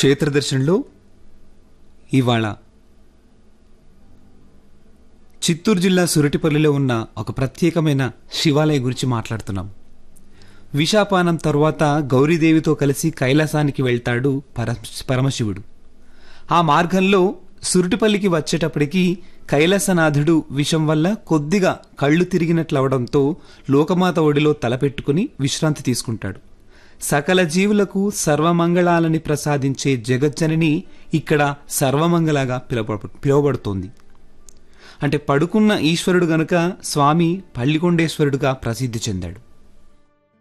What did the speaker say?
క్షేత్ర దర్శనంలో ఇవాళ చిత్తూరు జిల్లా సురటిపల్లిలో ఉన్న ఒక ప్రత్యేకమైన శివాలయం గురించి మాట్లాడుతున్నాం విషాపానం తరువాత గౌరీదేవితో కలిసి కైలాసానికి వెళ్తాడు పర పరమశివుడు ఆ మార్గంలో సురుటిపల్లికి వచ్చేటప్పటికి కైలాసనాథుడు విషం వల్ల కొద్దిగా కళ్ళు తిరిగినట్లవడంతో లోకమాత ఒడిలో తలపెట్టుకుని విశ్రాంతి తీసుకుంటాడు సకల జీవులకు సర్వమంగళాలని ప్రసాదించే జగజ్జనని ఇక్కడ సర్వమంగళగా పిలవ పిలువబడుతోంది అంటే పడుకున్న ఈశ్వరుడు గనుక స్వామి పల్లికొండేశ్వరుడుగా ప్రసిద్ధి చెందాడు